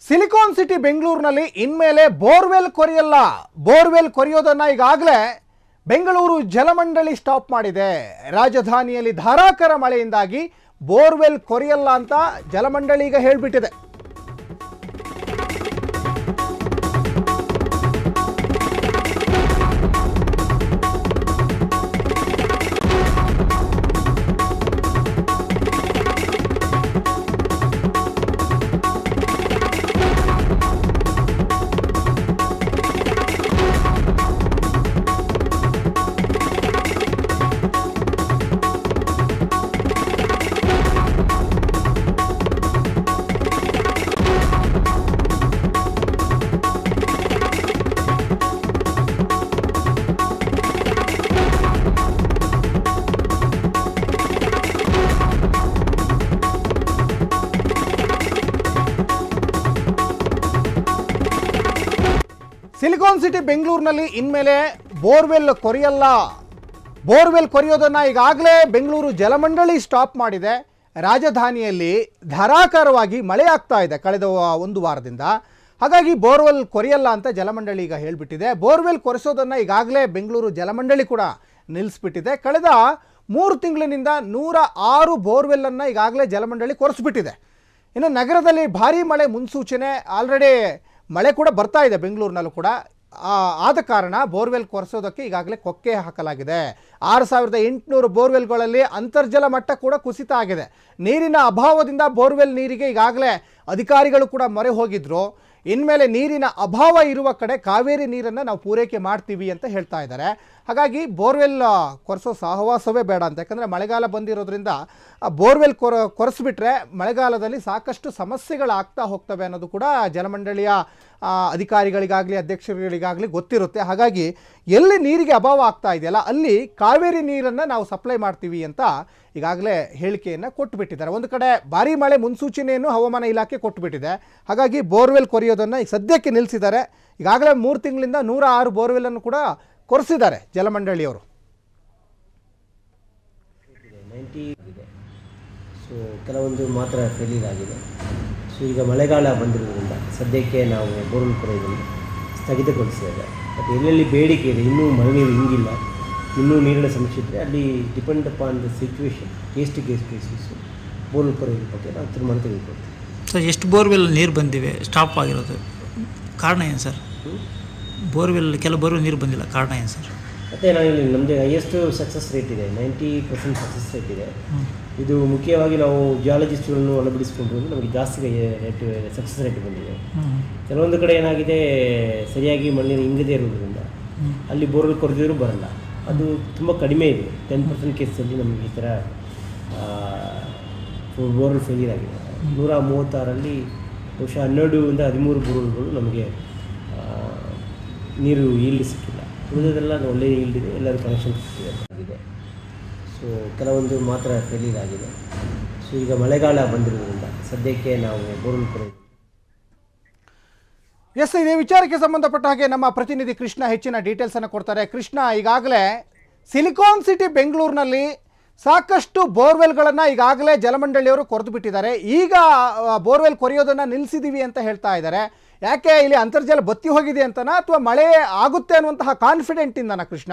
Silicon city ಬೆಂಗಳೂರಿನಲ್ಲಿ ಇನ್ಮೇಲೆ borewell ಕೊರೆಯಲ್ಲ borewell ಕೊರೆಯೋದನ್ನ ಈಗಾಗಲೇ ಬೆಂಗಳೂರು ಜಲಮಂಡಳಿ ಸ್ಟಾಪ್ ಮಾಡಿದೆ ರಾಜಧಾನಿಯಲ್ಲಿ ಧಾರಾಕಾರ ಮಳೆಯಿಂದಾಗಿ ಬೋರ್ವೆಲ್ ಕೊರೆಯಲ್ಲ ಅಂತ ಜಲಮಂಡಳಿ ಈಗ ಹೇಳ್ಬಿಟ್ಟಿದೆ ಸಿಲಿಕಾನ್ ಸಿಟಿ ಬೆಂಗಳೂರಿನಲ್ಲಿ ಇನ್ಮೇಲೆ ಬೋರ್ವೆಲ್ ಕೊರೆಯಲ್ಲ ಬೋರ್ವೆಲ್ ಕೊರೆಯೋದನ್ನ ಈಗಾಗಲೇ ಬೆಂಗಳೂರು ಜಲಮಂಡಳಿ ಸ್ಟಾಪ್ ಮಾಡಿದೆ ರಾಜಧಾನಿಯಲ್ಲಿ ಧಾರಾಕಾರವಾಗಿ ಮಳೆ ಆಗ್ತಾ ಇದೆ ಕಳೆದ ವ- ಒಂದು ವಾರದಿಂದ ಹಾಗಾಗಿ ಬೋರ್ವೆಲ್ ಕೊರೆಯಲ್ಲ ಅಂತ ಜಲಮಂಡಳಿ ಈಗ ಹೇಳಿಬಿಟ್ಟಿದೆ ಬೋರ್ವೆಲ್ ಕೊರೆಸೋದನ್ನು ಈಗಾಗಲೇ ಬೆಂಗಳೂರು ಜಲಮಂಡಳಿ ಕೂಡ ನಿಲ್ಲಿಸ್ಬಿಟ್ಟಿದೆ ಕಳೆದ ಮೂರು ತಿಂಗಳಿನಿಂದ ನೂರ ಆರು ಬೋರ್ವೆಲ್ಲನ್ನು ಈಗಾಗಲೇ ಜಲಮಂಡಳಿ ಕೊರೆಸ್ಬಿಟ್ಟಿದೆ ಇನ್ನು ನಗರದಲ್ಲಿ ಭಾರೀ ಮಳೆ ಮುನ್ಸೂಚನೆ ಆಲ್ರೆಡಿ ಮಳೆ ಕೂಡ ಬರ್ತಾ ಇದೆ ಬೆಂಗಳೂರಿನಲ್ಲೂ ಕೂಡ ಆ, ಆದ ಕಾರಣ ಬೋರ್ವೆಲ್ ಕೊರೆಸೋದಕ್ಕೆ ಈಗಾಗಲೇ ಕೊಕ್ಕೆ ಹಾಕಲಾಗಿದೆ ಆರು ಸಾವಿರದ ಎಂಟುನೂರು ಬೋರ್ವೆಲ್ಗಳಲ್ಲಿ ಅಂತರ್ಜಲ ಮಟ್ಟ ಕೂಡ ಕುಸಿತ ಆಗಿದೆ ನೀರಿನ ಅಭಾವದಿಂದ ಬೋರ್ವೆಲ್ ನೀರಿಗೆ ಈಗಾಗಲೇ ಅಧಿಕಾರಿಗಳು ಕೂಡ ಮೊರೆ ಹೋಗಿದ್ರು ಇನ್ಮೇಲೆ ನೀರಿನ ಅಭಾವ ಇರುವ ಕಡೆ ಕಾವೇರಿ ನೀರನ್ನು ನಾವು ಪೂರೈಕೆ ಮಾಡ್ತೀವಿ ಅಂತ ಹೇಳ್ತಾ ಇದ್ದಾರೆ ಹಾಗಾಗಿ ಬೋರ್ವೆಲ್ ಆ, ಕೊರೆಸೋ ಸಹವಾಸವೇ ಬೇಡ ಅಂತ ಯಾಕಂದರೆ ಮಳೆಗಾಲ ಬಂದಿರೋದ್ರಿಂದ ಆ ಬೋರ್ವೆಲ್ ಕೊರ ಕೊರೆಸ್ಬಿಟ್ರೆ ಮಳೆಗಾಲದಲ್ಲಿ ಸಾಕಷ್ಟು ಸಮಸ್ಯೆಗಳಾಗ್ತಾ ಹೋಗ್ತವೆ ಅನ್ನೋದು ಕೂಡ ಜಲಮಂಡಳಿಯ ಆ, ಅಧಿಕಾರಿಗಳಿಗಾಗಲಿ ಅಧ್ಯಕ್ಷರುಗಳಿಗಾಗಲಿ ಗೊತ್ತಿರುತ್ತೆ ಹಾಗಾಗಿ ಎಲ್ಲಿ ನೀರಿಗೆ ಅಭಾವ ಆಗ್ತಾ ಇದೆಯಲ್ಲ ಅಲ್ಲಿ ಕಾವೇರಿ ನೀರನ್ನು ನಾವು ಸಪ್ಲೈ ಮಾಡ್ತೀವಿ ಅಂತ ಈಗಾಗಲೇ ಹೇಳಿಕೆಯನ್ನು ಕೊಟ್ಟುಬಿಟ್ಟಿದ್ದಾರೆ ಒಂದು ಕಡೆ ಭಾರೀ ಮಳೆ ಮುನ್ಸೂಚನೆಯನ್ನು ಹವಾಮಾನ ಇಲಾಖೆ ಕೊಟ್ಟುಬಿಟ್ಟಿದೆ ಹಾಗಾಗಿ ಬೋರ್ವೆಲ್ ಕೊರೆಯೋದನ್ನು ಈಗ ಸದ್ಯಕ್ಕೆ ನಿಲ್ಲಿಸಿದ್ದಾರೆ ಈಗಾಗಲೇ ಮೂರು ತಿಂಗಳಿಂದ ನೂರ ಆರು ಬೋರ್ವೆಲ್ಲನ್ನು ಕೂಡ ಕೊರೆಸಿದ್ದಾರೆ ಜಲಮಂಡಳಿಯವರು ನೈಂಟಿ ಆಗಿದೆ ಸೊ ಕೆಲವೊಂದು ಮಾತ್ರ ಫೇಲಿಯರ್ ಆಗಿದೆ ಸೊ ಈಗ ಮಳೆಗಾಲ ಬಂದಿರೋದ್ರಿಂದ ಸದ್ಯಕ್ಕೆ ನಾವು ಬೋರ್ವೆಲ್ ಕೊರೆಯೋದನ್ನು ಸ್ಥಗಿತಗೊಳಿಸಿದ್ದೇವೆ ಬಟ್ ಎಲ್ಲೆಲ್ಲಿ ಬೇಡಿಕೆ ಇದೆ ಇನ್ನೂ ಮಳೆ ನೀರು ಹಿಂಗಿಲ್ಲ ಇನ್ನೂ ನೀರಿನ ಸಮಸ್ಯೆ ಇದ್ದರೆ ಅಲ್ಲಿ depend upon the situation case to case basis borewell ಕೊರೆಯೋದ್ರ ಬಗ್ಗೆ ನಾವು ತೀರ್ಮಾನ ತೆಗೆದುಕೊಳ್ತೀವಿ ಸರ್ ಎಷ್ಟು ಬೋರ್ವೆಲ್ ನೀರು ಬಂದಿವೆ ಸ್ಟಾಪ್ ಆಗಿರೋದು ಕಾರಣ ಏನು ಸರ್ ಬೋರ್ವೆಲ್ ಕೆಲ ಬೋರ್ವೆಲ್ ನೀರು ಬಂದಿಲ್ಲ ಕಾರಣ ಏನು ಸರ್ ಮತ್ತು ನಾನು ಇಲ್ಲಿ ನಮ್ಮದು ಹೈಯೆಸ್ಟ್ ಸಕ್ಸಸ್ ರೇಟ್ ಇದೆ ನೈಂಟಿ ಪರ್ಸೆಂಟ್ ಸಕ್ಸಸ್ ರೇಟ್ ಇದೆ ಇದು ಮುಖ್ಯವಾಗಿ ನಾವು ಜಿಯಾಲಜಿಸ್ಟ್ಗಳನ್ನು ಒಳಪಡಿಸಿಕೊಂಡು ನಮಗೆ ಜಾಸ್ತಿ ರೇಟ್ ಸಕ್ಸಸ್ ರೇಟ್ ಬಂದಿದೆ ಕೆಲವೊಂದು ಕಡೆ ಏನಾಗಿದೆ ಸರಿಯಾಗಿ ಮಣ್ಣಿನ ಇಂಗದೇ ಇರೋದ್ರಿಂದ ಅಲ್ಲಿ ಬೋರ್ವೆಲ್ ಕೊರೆದಿದ್ರು ಬರಲ್ಲ ಅದು ತುಂಬ ಕಡಿಮೆ ಇದೆ ಟೆನ್ ಪರ್ಸೆಂಟ್ ಕೇಸಲ್ಲಿ ನಮಗೆ ಈ ಥರ ಬೋರ್ವೆಲ್ ಫೇಲಿಯರ್ ಆಗಿದೆ ನೂರ ಮೂವತ್ತಾರಲ್ಲಿ ಬಹುಶಃ ಹನ್ನೆರಡರಿಂದ ಹದಿಮೂರು ಬೋರ್ವೆಲ್ಗಳು ನಮಗೆ ಆ, ನೀರು ಈಲ್ಡ್ ಸಿಕ್ಕಿಲ್ಲ ಉಳಿದದೆಲ್ಲ ಒಳ್ಳೆಯ ಈಲ್ಡ್ ಇದೆ ಎಲ್ಲರೂ ಕನೆಕ್ಷನ್ ಆಗಿದೆ ಸೊ ಕೆಲವೊಂದು ಮಾತ್ರ ಫೇಲಿಯರ್ ಆಗಿದೆ ಸೊ ಈಗ ಮಳೆಗಾಲ ಬಂದಿರೋದ್ರಿಂದ ಸದ್ಯಕ್ಕೆ ನಾವು ಬೋರ್ವೆಲ್ ಕೊರೆಯೋದು ಎಸ್ ಇದೇ ವಿಚಾರಕ್ಕೆ ಸಂಬಂಧಪಟ್ಟ ಹಾಗೆ ನಮ್ಮ ಪ್ರತಿನಿಧಿ ಕೃಷ್ಣ ಹೆಚ್ಚಿನ ಡೀಟೇಲ್ಸ್ ಅನ್ನು ಕೊಡ್ತಾರೆ ಕೃಷ್ಣ ಈಗಾಗಲೇ ಸಿಲಿಕಾನ್ ಸಿಟಿ ಬೆಂಗಳೂರಿನಲ್ಲಿ ಸಾಕಷ್ಟು ಬೋರ್ವೆಲ್ಗಳನ್ನು ಈಗಾಗಲೇ ಜಲಮಂಡಳಿಯವರು ಕೊರೆದು ಬಿಟ್ಟಿದ್ದಾರೆ ಈಗ ಆ, ಬೋರ್ವೆಲ್ ಕೊರೆಯೋದನ್ನು ನಿಲ್ಲಿಸಿದ್ದೀವಿ ಅಂತ ಹೇಳ್ತಾ ಇದ್ದಾರೆ ಯಾಕೆ ಇಲ್ಲಿ ಅಂತರ್ಜಲ ಬತ್ತಿ ಹೋಗಿದೆ ಅಂತನಾ ಅಥವಾ ಮಳೆ ಆಗುತ್ತೆ ಅನ್ನುವಂತಹ ಕಾನ್ಫಿಡೆಂಟ್ ಇಂದನಾ ಕೃಷ್ಣ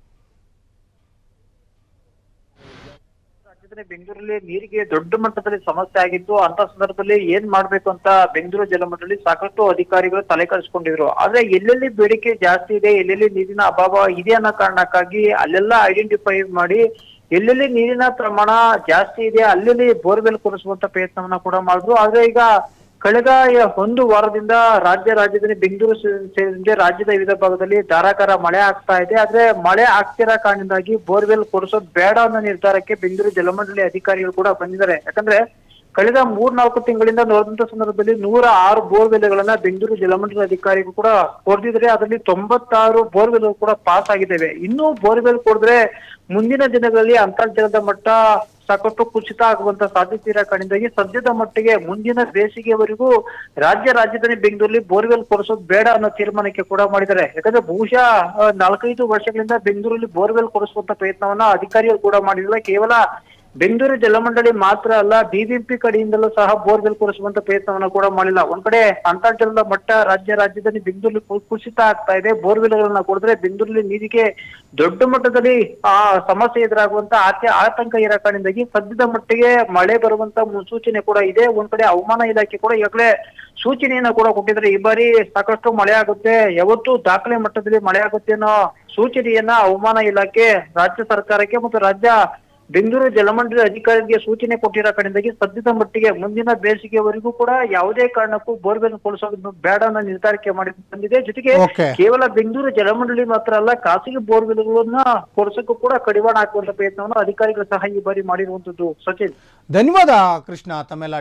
ರಾಜ್ಯದಲ್ಲಿ ಬೆಂಗಳೂರಲ್ಲಿ ನೀರಿಗೆ ದೊಡ್ಡ ಮಟ್ಟದಲ್ಲಿ ಸಮಸ್ಯೆ ಆಗಿತ್ತು ಅಂತ ಸಂದರ್ಭದಲ್ಲಿ ಏನ್ ಮಾಡ್ಬೇಕು ಅಂತ ಬೆಂಗಳೂರು ಜಲಮಂಡಳಿ ಸಾಕಷ್ಟು ಅಧಿಕಾರಿಗಳು ತಲೆ ಕೆಡಿಸ್ಕೊಂಡಿದ್ರು ಆದ್ರೆ ಎಲ್ಲೆಲ್ಲಿ ಬೇಡಿಕೆ ಜಾಸ್ತಿ ಇದೆ ಎಲ್ಲೆಲ್ಲಿ ನೀರಿನ ಅಭಾವ ಇದೆ ಅನ್ನೋ ಕಾರಣಕ್ಕಾಗಿ ಅಲ್ಲೆಲ್ಲ ಐಡೆಂಟಿಫೈ ಮಾಡಿ ಎಲ್ಲೆಲ್ಲಿ ನೀರಿನ ಪ್ರಮಾಣ ಜಾಸ್ತಿ ಇದೆ ಅಲ್ಲೆಲ್ಲಿ ಬೋರ್ವೆಲ್ ಕೊರೆಸುವಂತ ಪ್ರಯತ್ನವನ್ನ ಕೂಡ ಮಾಡಿದ್ರು ಆದ್ರೆ ಈಗ ಕಳೆದ ಒಂದು ವಾರದಿಂದ ರಾಜ್ಯ ರಾಜ್ಯದಲ್ಲಿ ಬೆಂಗಳೂರು ಸೇ- ಸೇರಿದಂತೆ ರಾಜ್ಯದ ವಿವಿಧ ಭಾಗದಲ್ಲಿ ಧಾರಾಕಾರ ಮಳೆ ಆಗ್ತಾ ಇದೆ ಆದ್ರೆ ಮಳೆ ಆಗ್ತಿರೋ ಕಾರಣದಿಂದಾಗಿ ಬೋರ್ವೆಲ್ ಕೊಡಿಸೋದು ಬೇಡ ಅನ್ನೋ ನಿರ್ಧಾರಕ್ಕೆ ಬೆಂಗಳೂರು ಜಲಮಂಡಳಿ ಅಧಿಕಾರಿಗಳು ಕೂಡ ಬಂದಿದ್ದಾರೆ ಯಾಕಂದ್ರೆ ಕಳೆದ ಮೂರ್ನಾಲ್ಕು ತಿಂಗಳಿಂದ ನೋಡಿದಂತ ಸಂದರ್ಭದಲ್ಲಿ ನೂರ ಆರು ಬೋರ್ವೆಲ್ಗಳನ್ನ ಬೆಂಗಳೂರು ಜಲಮಂಡಳಿ ಅಧಿಕಾರಿಗಳು ಕೂಡ ಕೊಡ್ದಿದ್ರೆ ಅದರಲ್ಲಿ ತೊಂಬತ್ತಾರು ಬೋರ್ವೆಲ್ ಕೂಡ ಪಾಸ್ ಆಗಿದ್ದೇವೆ ಇನ್ನೂ ಬೋರ್ವೆಲ್ ಕೊಡಿದ್ರೆ ಮುಂದಿನ ದಿನಗಳಲ್ಲಿ ಅಂತರ್ಜಲದ ಮಟ್ಟ ಸಾಕಷ್ಟು ಕುಸಿತ ಆಗುವಂತ ಸಾಧ್ಯತೆ ಇರೋ ಕಾರಣದಿಂದಾಗಿ ಸದ್ಯದ ಮಟ್ಟಿಗೆ ಮುಂದಿನ ಬೇಸಿಗೆವರೆಗೂ ರಾಜ್ಯ ರಾಜಧಾನಿ ಬೆಂಗಳೂರಲ್ಲಿ ಬೋರ್ವೆಲ್ ಕೊರೆಸೋದು ಬೇಡ ಅನ್ನೋ ತೀರ್ಮಾನಕ್ಕೆ ಕೂಡ ಮಾಡಿದ್ದಾರೆ ಯಾಕಂದ್ರೆ ಬಹುಶಃ ಆ, ನಾಲ್ಕೈದು ವರ್ಷಗಳಿಂದ ಬೆಂಗಳೂರಲ್ಲಿ ಬೋರ್ವೆಲ್ ಕೊರೆಸುವಂತ ಪ್ರಯತ್ನವನ್ನ ಅಧಿಕಾರಿಗಳು ಕೂಡ ಮಾಡಿಲ್ಲ ಕೇವಲ ಬೆಂಗಳೂರು ಜಲಮಂಡಳಿ ಮಾತ್ರ ಅಲ್ಲ ಬಿಬಿಎಂಪಿ ಕಡೆಯಿಂದಲೂ ಸಹ ಬೋರ್ವೆಲ್ ಕೊರೆಸುವಂತ ಪ್ರಯತ್ನವನ್ನ ಕೂಡ ಮಾಡಿಲ್ಲ ಒಂದ್ ಕಡೆ ಅಂತರ್ಜಲದ ಮಟ್ಟ ರಾಜ್ಯ ರಾಜ್ಯದಲ್ಲಿ ಬೆಂಗಳೂರಲ್ಲಿ ಕು- ಕುಸಿತ ಆಗ್ತಾ ಇದೆ ಬೋರ್ವೆಲ್ಗಳನ್ನ ಕೊಡಿದ್ರೆ ಬೆಂಗಳೂರಲ್ಲಿ ನೀರಿಗೆ ದೊಡ್ಡ ಮಟ್ಟದಲ್ಲಿ ಆ ಸಮಸ್ಯೆ ಎದುರಾಗುವಂತ ಆತ್ಯ ಆತಂಕ ಇರೋ ಕಾರಣದಿಂದಾಗಿ ಸದ್ಯದ ಮಟ್ಟಿಗೆ ಮಳೆ ಬರುವಂತ ಮುನ್ಸೂಚನೆ ಕೂಡ ಇದೆ ಒಂದ್ ಕಡೆ ಹವಾಮಾನ ಇಲಾಖೆ ಕೂಡ ಈಗಾಗಲೇ ಸೂಚನೆಯನ್ನ ಕೂಡ ಕೊಟ್ಟಿದ್ರೆ ಈ ಬಾರಿ ಸಾಕಷ್ಟು ಮಳೆ ಆಗುತ್ತೆ ಯಾವತ್ತೂ ದಾಖಲೆ ಮಟ್ಟದಲ್ಲಿ ಮಳೆ ಆಗುತ್ತೆ ಅನ್ನೋ ಸೂಚನೆಯನ್ನ ಹವಾಮಾನ ಇಲಾಖೆ ರಾಜ್ಯ ಸರ್ಕಾರಕ್ಕೆ ಮತ್ತು ರಾಜ್ಯ ಬೆಂಗಳೂರು ಜಲಮಂಡಳಿ ಅಧಿಕಾರಿಗೆ ಸೂಚನೆ ಕೊಟ್ಟಿರೋ ಕಡೆಯಿಂದಾಗಿ ಸದ್ಯದ ಮಟ್ಟಿಗೆ ಮುಂದಿನ ಬೇಸಿಗೆವರೆಗೂ ಕೂಡ ಯಾವುದೇ ಕಾರಣಕ್ಕೂ ಬೋರ್ವೆಲ್ ಕೊಳಿಸೋದು ಬೇಡ ಅನ್ನೋ ನಿರ್ಧಾರಕ್ಕೆ ಮಾಡಿ ಬಂದಿದೆ ಜೊತೆಗೆ Okay. ಕೇವಲ ಬೆಂಗಳೂರು ಜಲಮಂಡಳಿ ಮಾತ್ರ ಅಲ್ಲ ಖಾಸಗಿ ಬೋರ್ವೆಲ್ಗಳನ್ನ ಕೊಡಿಸಕ್ಕೂ ಕೂಡ ಕಡಿವಾಣ ಹಾಕುವಂತ ಪ್ರಯತ್ನವನ್ನು ಅಧಿಕಾರಿಗಳು ಸಹ ಈ ಬಾರಿ ಮಾಡಿರುವಂತದ್ದು ಸಚಿನ್ ಧನ್ಯವಾದ ಕೃಷ್ಣ ತಮ್ಮೆಲ್ಲ